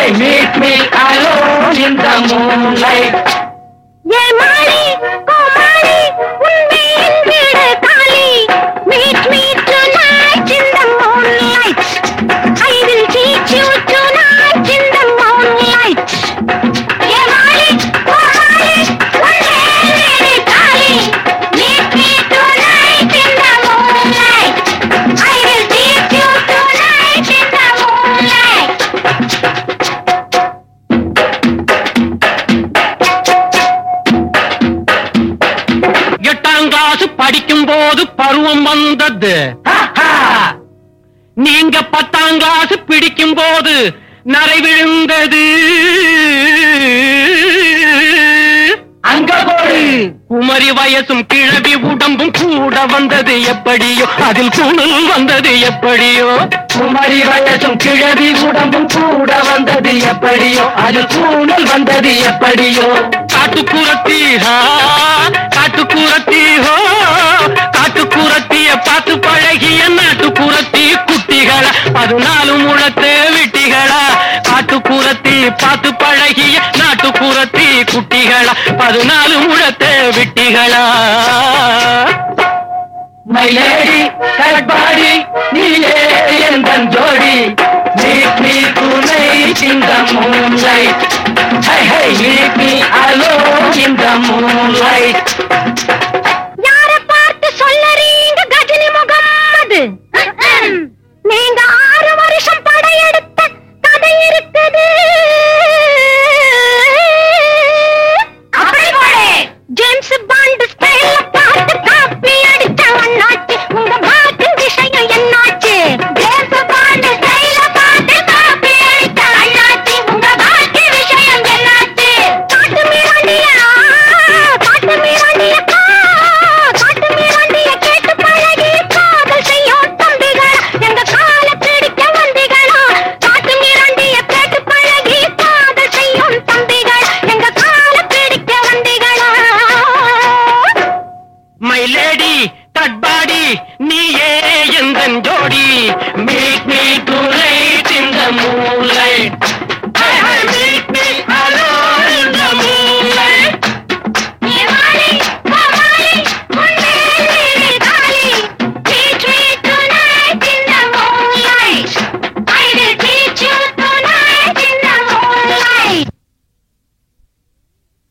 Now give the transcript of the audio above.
hey, meet me alone in the moonlight. ஏ மாலி கோமாளி உன்மேல் வீடு காலி meet me tonight in the moonlight I will teach you tonight in the moonlight ஏ மாலி கோமாளி உன்மேல் வீடு காலி meet me tonight in the moonlight I will teach you tonight in the moonlight எட்டாம் class படிக்கும் போது பருவம் வந்தது Ha ha! நீங்க பத்தாம் கிளாஸ் பிடிக்கும் போது நரை விழுந்தது அங்க போடு குமரி வயசும் கிழவி உடம்பும் கூட வந்தது எப்படியோ அதில் குணல் வந்தது எப்படியோ குமரி வயசும் கிழவி உடம்பும் கூட வந்தது எப்படியோ அது கூணல் வந்தது எப்படியோ காட்டுக்குரத்தி ஹா, காட்டுக்குரத்தி ஹோ காட்டுக்குரத்திய பார்த்து பழகிய நாட்டுக்குரத்தி குட்டிகளா பதினாலு முழத்து விட்டிகளா காட்டுக்குரத்தி பார்த்து பழகிய நாட்டுக்குரத்தி குட்டிகளா பதினாலு முழத்து விட்டிகளா மை லேடி கட்பாடி நீயே எந்தன் ஜோடி meet me tonight in the moonlight hey hey meet me alone in the moonlight யார பார்த்து சொல்லறீங்க கஜினி முகம்மது நீங்க ஆறு வருஷம் படையெடுத்த கதை இருக்குது அப்படி போடு ஜேம்ஸ் பாண்ட் ஸ்டைல பார்த்து காப்பி அடிச்ச அண்ணாச்சி உங்க பாட்டு விஷயம் என்னாச்சு ஜேம்ஸ் பாண்ட் ஸ்டைல பார்த்து காப்பி அடிச்ச அண்ணாச்சி உங்க பாட்டு விஷயம் என்னாச்சு காட்டு மீராண்டியா காட்டு மீராண்டியக்கா காட்டு மீராண்டிய கேட்டு பழகி காதல் செய்யும் தம்பிகளா எங்க கால பிடிக்க வந்திகளா காட்டு மீராண்டிய கேட்டு பழகி காதல் செய்யும் தம்பிகள் எங்க கால பிடிக்க வந்திகளா மை லேடி தட்பாடி நீயே எந்தன் ஜோடி மீ